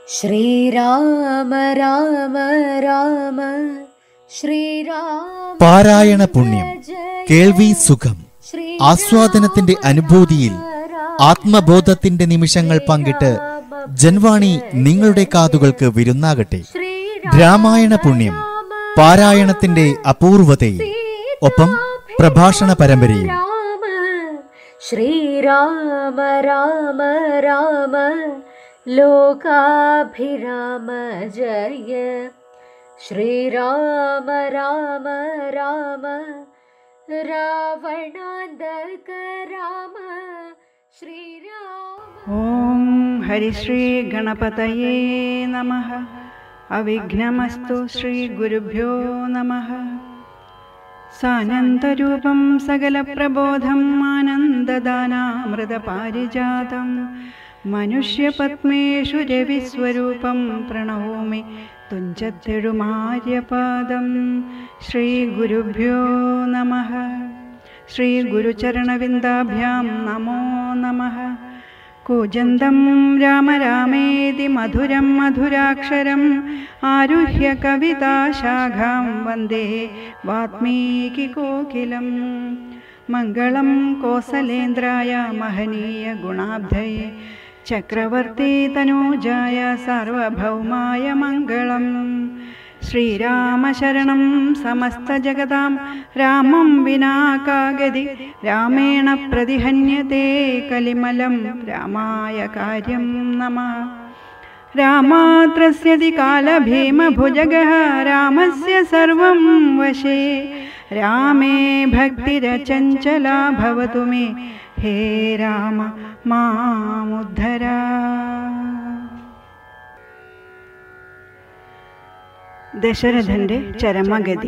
ശ്രീരാമ രാമ രാമ ശ്രീരാമ പാരായണ പുണ്യം കേൾവി സുഖം ആസ്വാദനത്തിന്റെ അനുഭൂതിയിൽ ആത്മബോധത്തിന്റെ നിമിഷങ്ങൾ പങ്കിട്ട് ജൻവാണി നിങ്ങളുടെ കാതുകൾക്ക് വിരുന്നാകട്ടെ രാമായണ പുണ്യം പാരായണത്തിന്റെ അപൂർവതയിൽ ഒപ്പം പ്രഭാഷണ പരമ്പരയും രാമ ശ്രീരാമ രാമ രാമ ലോകാഭിരാമ ജയ ശ്രീരാമ രാമ രാമ രാവണാന്തക രാമ ശ്രീരാമ ഓം ഹരിശ്രീ ഗണപതയേ നമ അവിഘ്നമസ്തു ശ്രീ ഗുരുഭ്യോ നമ സാനന്ദരൂപം സകലപ്രബോധം ആനന്ദദാനാമൃതപാരിജാതം മനുഷ്യപത്മേഷു രവിസ്വരൂപം പ്രണവോമി തുഞ്ചത്തെഴുമാര്യപാദം ശ്രീഗുരുഭ്യോ നമ ശ്രീഗുരുചരണവിന്ദാഭ്യാം നമോ നമഃ കൂജന്തം രാമ രാമേതി മധുരം മധുരാക്ഷരം ആരുഹ്യ കവിതാശാഖാം വന്ദേ വാത്മീകികോകിലം മംഗളം കോസലേന്ദ്രായ മഹനീയ ഗുണാബ്ധയെ ചക്രവർത്തി തനൂജായ സാർവഭൗമായ മംഗളം ശ്രീരാമശരണം സമസ്തജഗതാം രാമം വിനാ കാഗതി രാമേണ പ്രതിഹന്യത്തെ കലിമലം രാമായ കാര്യം നമ രാമാത്രസ്യതി കാലഭീമഭുജഗः രാമस्य സർവം വശേ രാമേ ഭക്തിരചഞ്ചലാ ഭവതു മേ ഹേ രാമ മാമുദ്ധരാ ദശരഥന്റെ ചരമഗതി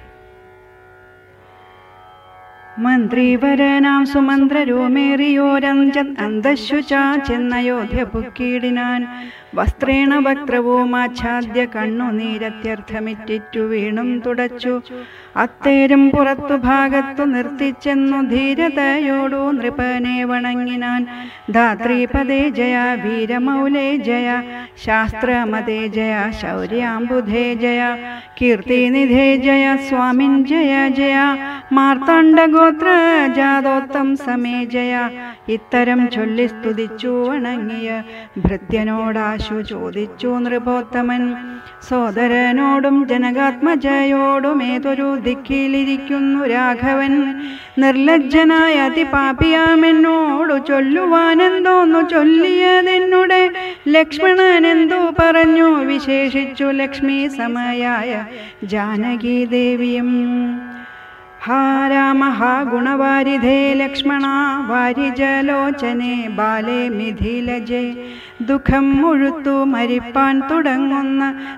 മന്ത്രിവരനാം സുമന്ത്രരൂമേറിയോരഞ്ചത് അന്തശുചാ ചെന്നയോധ്യ പുക്കീടിനാൻ വസ്ത്രേണ വക്രവുമാച്ഛാദ്യ കണ്ണുനീരത്യർത്ഥമിറ്റിറ്റു വീണും തുടച്ചു അത്തേരും പുറത്തു ഭാഗത്തു നിർത്തിച്ചെന്നു ധീരതയോടു നൃപനെ വണങ്ങിനാൻ ധാത്രീപദേ ജയ വീരമൗലേ ജയ ശാസ്ത്രമതേ ജയ ശൗര്യാംബുധേ ജയ കീർത്തിനിധേ ജയ സ്വാമിൻ ജയ ജയ മാർത്താണ്ഡഗോത്ര ജാതോത്തം സമേ ജയ ഇത്തരം ചൊല്ലി സ്തുതിച്ചു വണങ്ങിയ ഭൃത്യനോടാശു ചോദിച്ചു നൃപോത്തമൻ സോദരനോടും ജനകാത്മജയോടും ഏതൊരു ദിക്കിലിരിക്കുന്നു രാഘവൻ നിർലജ്ജനായ അതിപാപിയാമെന്നോടു ചൊല്ലുവാനെന്തോന്നു ചൊല്ലിയതെന്നുടെ ലക്ഷ്മണൻ എന്തു പറഞ്ഞു വിശേഷിച്ചു ലക്ഷ്മി സമയായ ജാനകി ദേവിയും ഹാ രാമ ഹാ ഗുണവാരിധേ ലക്ഷ്മണ വാരിജലോചനെ ബാലേ മിഥിലജേ ദുഃഖം മുഴുത്തു മരിപ്പാൻ തുടങ്ങുന്ന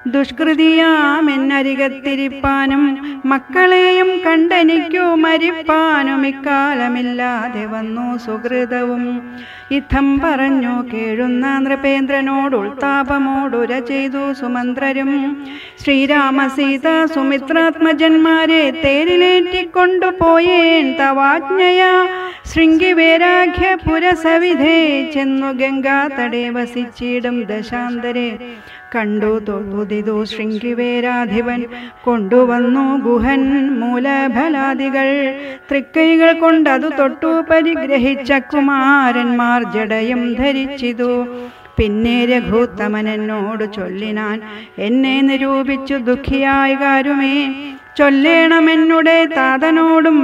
ദുഷ്കൃതിയാമെന്നരികത്തിരിപ്പാനും മക്കളെയും കണ്ടെനിക്കു മരിപ്പാനും ഇക്കാലമില്ലാതെ വന്നു സുഹൃതവും ഇത്തം പറഞ്ഞു കേഴുന്ന നൃപേന്ദ്രനോട് ഉൾത്താപമോടുര ചെയ്തു സുമന്ത്രരും ശ്രീരാമസീത സുമിത്രാത്മജന്മാരെ തേരിലേറ്റിക്കൊണ്ടുപോയേൻ തവാജ്ഞയാ ശൃംഗിവേരാഖ്യ പുരസവിധേ ചെന്നു ഗംഗാതടേ വസിച്ചിടും ദശാന്തരെ കണ്ടു തൊഴുതിതു ശൃംഗിവേരാധിപൻ കൊണ്ടുവന്നു ഗുഹൻ മൂലഫലാദികൾ തൃക്കൈകൾ കൊണ്ടതു തൊട്ടു പരിഗ്രഹിച്ച കുമാരന്മാർ ജടയും ധരിച്ചിതു പിന്നെ രഘൂത്തമൻ എന്നോട് ചൊല്ലിനാൻ എന്നെ നിരൂപിച്ചു ദുഃഖിയായ കാരുമേ ചൊല്ലേണമെന്നുടെ താതനോടും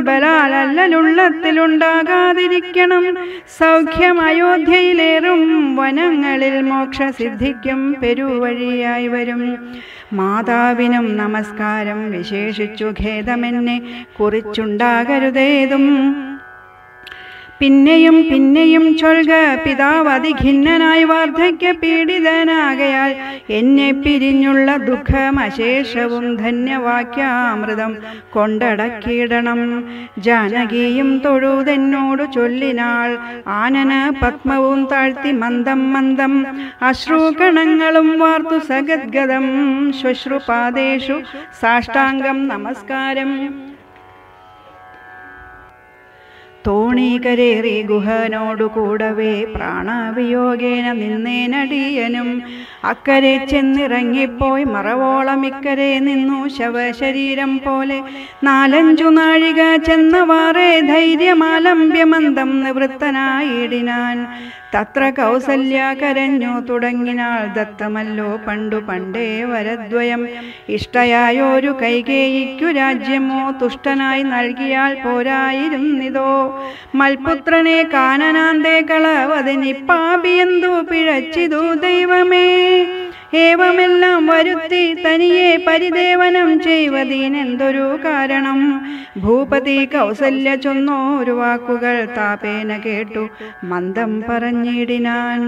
ബലാലല്ലുള്ളത്തിലുണ്ടാകാതിരിക്കണം സൗഖ്യം അയോധ്യയിലേറും വനങ്ങളിൽ മോക്ഷസിദ്ധിക്കും പെരുവഴിയായി വരും മാതാവിനും നമസ്കാരം വിശേഷിച്ചു ഖേദമെന്നെ കുറിച്ചുണ്ടാകരുതേതും പിന്നെയും പിന്നെയും ചൊൽക പിതാവ് അതിഖിന്നനായി വാർദ്ധക്യ പീഡിതനാകയാൽ എന്നെ പിരിഞ്ഞുള്ള ദുഃഖം അശേഷവും ധന്യവാക്യാമൃതം കൊണ്ടടക്കിയിടണം ജാനകിയും തൊഴുതെന്നോട് ചൊല്ലിനാൾ ആനന പത്മവും താഴ്ത്തി മന്ദം മന്ദം അശ്രുകണങ്ങളും വാർത്തു സഗദ്ഗതം ശ്വശ്രുപാദേഷു സാഷ്ടാംഗം നമസ്കാരം തോണീകരേറി ഗുഹനോടു കൂടവേ പ്രാണവിയോഗേന നിന്നേനടിയനും അക്കരെ ചെന്നിറങ്ങിപ്പോയി മറവോളം ഇക്കരെ നിന്നു ശവശരീരം പോലെ നാലഞ്ചു നാഴിക ചെന്നവാറേ ധൈര്യമാലംബ്യമന്തം നിവൃത്തനായിടിനാൻ തത്ര കൗസല്യ കരഞ്ഞു തുടങ്ങിനാൾ ദത്തമല്ലോ പണ്ടു പണ്ടേ വരദ്വയം ഇഷ്ടയായോരു കൈകേയിക്കു രാജ്യമോ തുഷ്ടനായി നൽകിയാൽ പോരായിരുന്നിതോ മൽപുത്രനെ കാനനാന്തേ കളവതിനിപ്പാപിയെന്തു പിഴച്ചിതു ദൈവമേ ഏവമെല്ലാം വരുത്തി തനിയെ പരിദേവനം ചെയ്വതീനെന്തൊരു കാരണം ഭൂപതി കൗസല്യ ചൊന്നോരു വാക്കുകൾ താപേന കേട്ടു മന്ദം പറഞ്ഞിടിനാൻ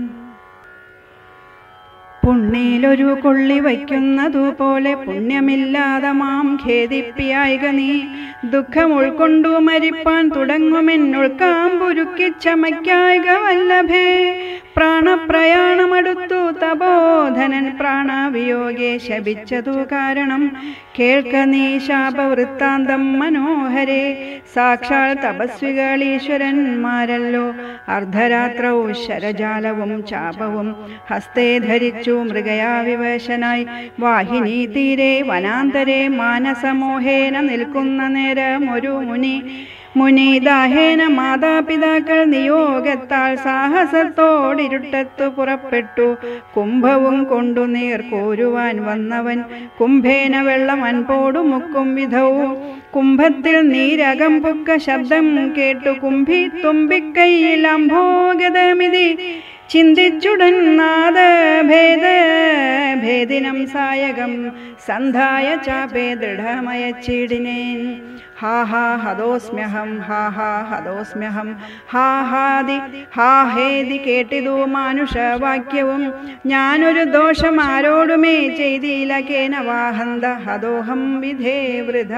പുണ്ണിലൊരു കൊള്ളി വയ്ക്കുന്നതുപോലെ പുണ്യമില്ലാതെ മാം ഖേദിപ്പിയായിക നീ ദുഃഖം ഉൾക്കൊണ്ടു മരിപ്പാൻ തുടങ്ങുമെന്നുൾക്കാമ്പുരുക്കി ചമയ്ക്കായിക വല്ലഭേ പ്രാണപ്രയാണമടുത്തു തപോധനൻ പ്രാണവിയോഗെ ശപിച്ചതു കാരണം കേൾക്ക നീ ശാപവൃത്താന്തം മനോഹരെ സാക്ഷാൽ തപസ്വികളീശ്വരന്മാരല്ലോ അർദ്ധരാത്രവും ശരജാലവും ചാപവും ഹസ്തേ ധരിച്ചു മൃഗയാ വിവശനായി വാഹിനി തീരെ വനാന്തരെ മാനസമോഹേന നിൽക്കുന്ന നേരം ഒരു മുനി മുനിദാഹേന മാതാപിതാക്കൾ നിയോഗത്താൽ സാഹസത്തോടിരുട്ടത്തു പുറപ്പെട്ടു കുംഭവും കൊണ്ടു നീർ കോരുവാൻ വന്നവൻ കുംഭേന വെള്ളം അൻപോടു മുക്കും വിധവും കുംഭത്തിൽ നീരകം പൊക്ക ശബ്ദം കേട്ടു കുംഭി തുമ്പിക്കൈയിൽ അംഭോഗതമിതി ചിന്തിച്ചുടൻ നാദ ഭേദ ഭേദിനം സായകം സന്ധായ ചാപേ ദൃഢമയച്ചിടിനേൻ ഹാ ഹാ ഹതോസ്മ്യഹം ഹാ ഹാ ഹതോസ്മ്യഹം ഹാ ഹാദി ഹാ ഹേതി കേട്ടിതു മാനുഷവാക്യവും ഞാനൊരു ദോഷം ആരോടുമേ ചെയ്തില്ല കേന വാഹന്ത ഹതോഹം വിധേ വൃഥ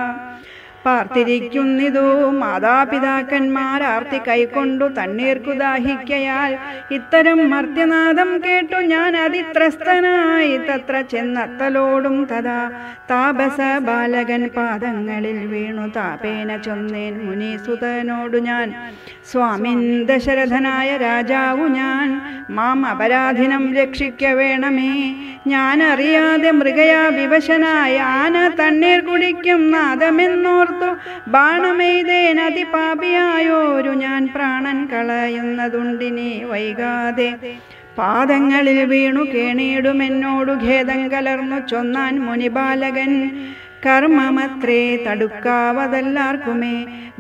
പാർത്തിരിക്കുന്നിതു മാതാപിതാക്കന്മാർ ആർത്തി കൈക്കൊണ്ടു തണ്ണീർക്കു ദാഹിക്കയാൽ ഇത്തരം മർത്യനാദം കേട്ടു ഞാൻ അതിത്രസ്തനായി തത്ര ചെന്നത്തലോടും തഥാ താപസ ബാലകൻ പാദങ്ങളിൽ വീണു താപേന ചൊന്നേൻ മുനീസുതനോടു ഞാൻ സ്വാമിൻ ദശരഥനായ രാജാവു ഞാൻ മാം അപരാധിനം രക്ഷിക്ക വേണമേ ഞാൻ അറിയാതെ മൃഗയാ വിവശനായ ആന തണ്ണീർ കുടിക്കും നാദമെന്നോർത്തു ബാണമെയ്തേൻ അതിപാപിയായോരു ഞാൻ പ്രാണൻ കളയുന്നതുണ്ടിനി വൈകാതെ പാദങ്ങളിൽ വീണു കേണിയിടുമെന്നോടു ഖേദം കലർന്നു ചൊന്നാൻ മുനിബാലകൻ കർമ്മമത്രേ തടുക്കാവതല്ലാർക്കുമേ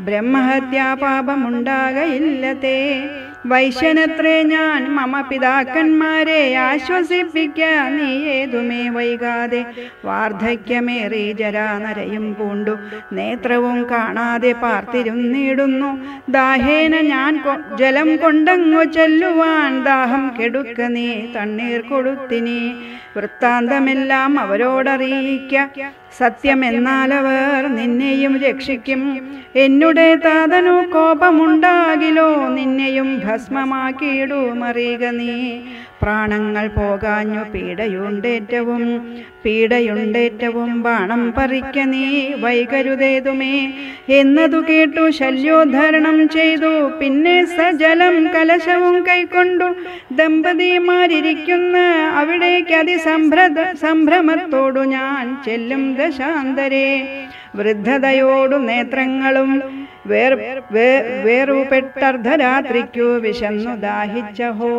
ബ്രഹ്മഹത്യാപാപമുണ്ടാകയില്ലതേ വൈശ്യനത്രേ ഞാൻ മമ പിതാക്കന്മാരെ ആശ്വസിപ്പിക്ക നീ ഏതുമേ വൈകാതെ വാർദ്ധക്യമേറി ജരാനരയും പൂണ്ടു നേത്രവും കാണാതെ പാർത്തിരുന്നിടുന്നു ദാഹേന ഞാൻ കൊ- ജലം കൊണ്ടങ്ങു ചെല്ലുവാൻ ദാഹം കെടുക്ക നീ തണ്ണീർ കൊടുത്തിനി വൃത്താന്തമെല്ലാം അവരോടറിയിക്ക സത്യമെന്നാലവർ നിന്നെയും രക്ഷിക്കും എന്നുടെ താതനു കോപമുണ്ടാകിലോ നിന്നെയും ഭസ്മമാക്കിയിടുമറിയുക നീ പ്രാണങ്ങൾ പോകാഞ്ഞു പീഡയുണ്ടേറ്റവും പീഡയുണ്ടേറ്റവും ബാണം പറിക്ക നീ വൈകരുതേതുമേ എന്നതു കേട്ടു ശല്യോദ്ധരണം ചെയ്തു പിന്നെ സജലം കലശവും കൈക്കൊണ്ടു ദമ്പതിമാരിയ്ക്കുന്ന അവിടേക്ക് അതിസംഭ്രത സംഭ്രമത്തോടു ഞാൻ ചെല്ലും ദശാന്തരെ വൃദ്ധതയോടു നേത്രങ്ങളും വേർ വേ- വേറുപെട്ടർദ്ധരാത്രിക്കു വിശന്നു ദാഹിച്ചഹോ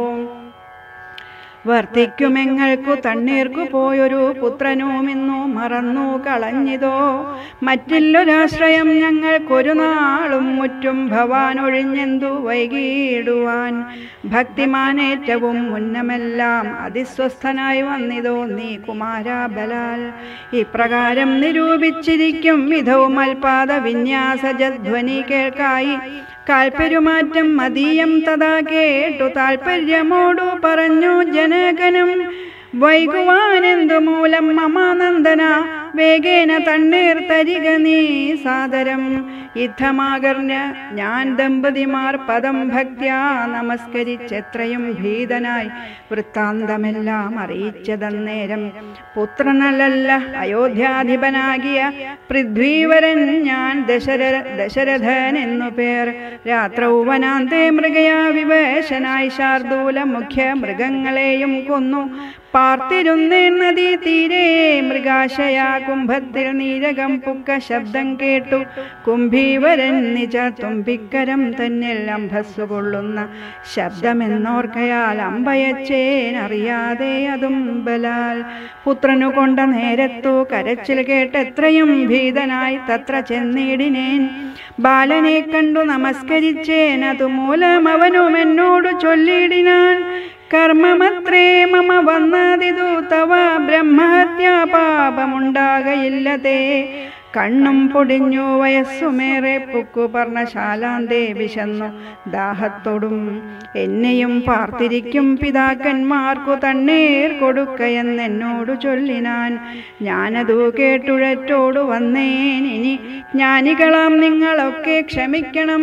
വർത്തിക്കുമെങ്ങൾക്കു തണ്ണീർക്കു പോയൊരു പുത്രനുമിന്നു മറന്നു കളഞ്ഞിതോ മറ്റില്ലൊരാശ്രയം ഞങ്ങൾക്കൊരു നാളും മുറ്റും ഭവാൻ ഒഴിഞ്ഞെന്തു വൈകിടുവാൻ ഭക്തിമാനേറ്റവും മുന്നമെല്ലാം അതിസ്വസ്ഥനായി വന്നിതോ നീ കുമാരാബലാൽ ഇപ്രകാരം നിരൂപിച്ചിരിക്കും വിധവും അൽപാദ വിന്യാസജധ്വനി കേൾക്കായി കാൽപ്പെരുമാറ്റം മതീയം തഥാ കേട്ടു താൽപര്യമോടു പറഞ്ഞു ജനകനും വൈകുവാനെന്തു മൂലം മമാനന്ദന വേഗേന തണ്ണീർ തരിക നീ സാദരം യുദ്ധമാകർഞ്ഞ ഞാൻ ദമ്പതിമാർ പദം ഭക്ത്യാ നമസ്കരിച്ചെത്രയും ഭീതനായി വൃത്താന്തമെല്ലാം അറിയിച്ചതന്നേരം പുത്രനല്ല അയോധ്യാധിപനാകിയ പൃഥ്വീവരൻ ഞാൻ ദശര ദശരഥൻ എന്നു പേർ രാത്രൗവനാന്തേ മൃഗയാ വിവേശനായി ശാർദൂല മുഖ്യ മൃഗങ്ങളെയും കൊന്നു പാർത്തിരുന്നേ നദീ തീരെ മൃഗാശയാ കുംഭത്തിൽ നീരകം പുക്ക ശബ്ദം കേട്ടു കുംഭീവരൻ നിജ തുമ്പിക്കരം തന്നിൽ അംഭസ്സു കൊള്ളുന്ന ശബ്ദമെന്നോർക്കയാൽ അമ്പയച്ചേൻ അറിയാതെ അതും ബലാൽ പുത്രനു കൊണ്ട നേരത്തു കരച്ചിൽ കേട്ടെത്രയും ഭീതനായി തത്ര ചെന്നിടിനേൻ ബാലനെ കണ്ടു നമസ്കരിച്ചേൻ അതുമൂലം അവനും എന്നോട് ചൊല്ലിയിടിനാൻ കർമ്മമത്രേ മമ വന്നതിതു തവ ബ്രഹ്മഹത്യാ പാപമുണ്ടാകയില്ലതേ കണ്ണും പൊടിഞ്ഞു വയസ്സുമേറെ പുക്കു പർണശാലാന്തേ വിശന്നു ദാഹത്തോടും എന്നെയും പാർത്തിരിക്കും പിതാക്കന്മാർക്കു തണ്ണീർ കൊടുക്കയെന്നെന്നോടു ചൊല്ലിനാൻ ഞാനതു കേട്ടുഴറ്റോടു വന്നേൻ ഇനി ജ്ഞാനികളാം നിങ്ങളൊക്കെ ക്ഷമിക്കണം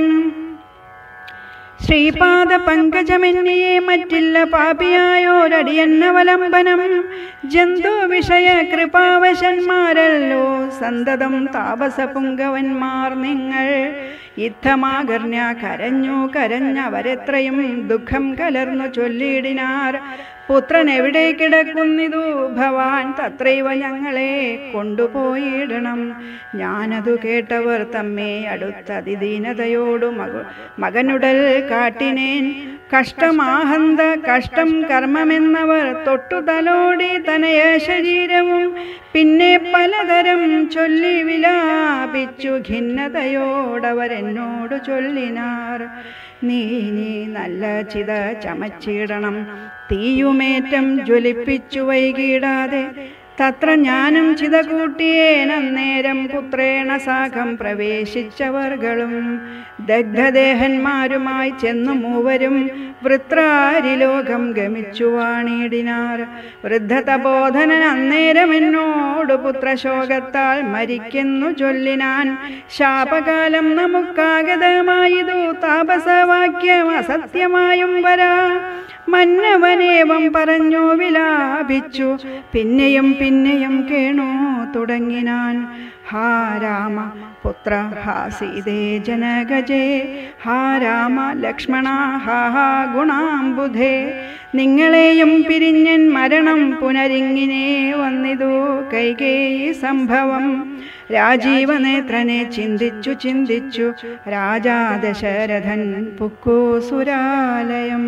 ശ്രീപാദ പങ്കജമെന്നിയെ മറ്റില്ല പാപിയായോരടിയന്നവലംബനം ജന്തു വിഷയ കൃപാവശന്മാരല്ലോ സന്തതം താപസ പുങ്കവന്മാർ നിങ്ങൾ യുദ്ധമാകർഞ്ഞ കരഞ്ഞു കരഞ്ഞവരെത്രയും ദുഃഖം കലർന്നു ചൊല്ലിയിടിനാർ പുത്രൻ എവിടെ കിടക്കുന്നിതു ഭവാൻ തത്രൈവ ഞങ്ങളെ കൊണ്ടുപോയിടണം ഞാനതു കേട്ടവർ തമ്മേ അടുത്തതിദീനതയോടു മക മകനുടൽ കാട്ടിനേൻ കഷ്ടമാഹന്ത കഷ്ടം കർമ്മമെന്നവർ തൊട്ടു തലോടി തനയ ശരീരവും പിന്നെ പലതരം ചൊല്ലി വിലാപിച്ചു ഖിന്നതയോടവരെന്നോട് ചൊല്ലിനാർ നീ നീ നല്ല ചിത ചമച്ചിടണം തീയുമേറ്റം ജ്വലിപ്പിച്ചു വൈകിടാതെ തത്ര ഞാനും ചിത കൂട്ടിയേനന്നേരം പുത്രേണ സാഖം പ്രവേശിച്ചവർകളും ദഗ്ധദേഹന്മാരുമായി ചെന്നു മൂവരും വൃത്രാരിലോകം ഗമിച്ചു വാണിടിനാർ വൃദ്ധതബോധനൻ അന്നേരം എന്നോട് പുത്രശോകത്താൽ മരിക്കുന്നു ചൊല്ലിനാൻ ശാപകാലം നമുക്കാഗതമായതു താപസവാക്യം അസത്യമായും വരാ മന്നവനേവം പറഞ്ഞു വിലാപിച്ചു പിന്നെയും പിന്നെയും കേണു തുടങ്ങിനാൻ ഹാ രാമ പുത്ര ഹാ സീതേ ജനഗജേ ഹാ രാമ ലക്ഷ്മണ ഹാ ഹാ ഗുണാംബുധേ നിങ്ങളെയും പിരിഞ്ഞൻ മരണം പുനരിങ്ങിനെ വന്നിതു കൈകേയി സംഭവം രാജീവനേത്രനെ ചിന്തിച്ചു ചിന്തിച്ചു രാജാ ദശരഥൻ പുക്കു സുരാലയം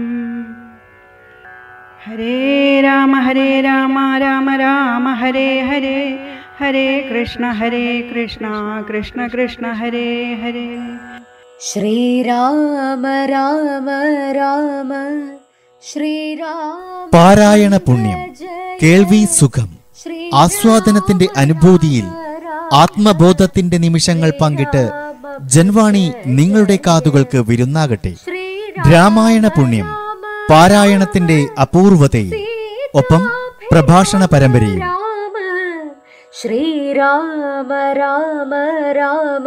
ഹരേ രാമ ഹരേ രാമ രാമ രാമ ഹരേ ഹരേ ഹരേ കൃഷ്ണ ഹരേ കൃഷ്ണ കൃഷ്ണ കൃഷ്ണ ഹരേ ഹരേ ശ്രീരാമ രാമ രാമ ശ്രീരാമ പാരായണ പുണ്യം കേൾവി സുഖം ആസ്വാദനത്തിന്റെ അനുഭൂതിയിൽ ആത്മബോധത്തിന്റെ നിമിഷങ്ങൾ പങ്കിട്ട് ജൻവാണി നിങ്ങളുടെ കാതുകൾക്ക് വിരുന്നാകട്ടെ രാമായണ പുണ്യം പാരായണത്തിന്റെ അപൂർവതയിൽ ഒപ്പം പ്രഭാഷണ പരമ്പരയും രാമ ശ്രീരാമ രാമ രാമ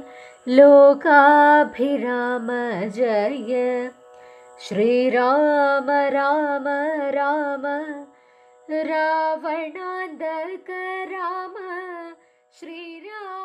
ലോകാഭിരാമ ജയ ശ്രീരാമ രാമ രാമ രാവണാന്തക രാമ ശ്രീരാമ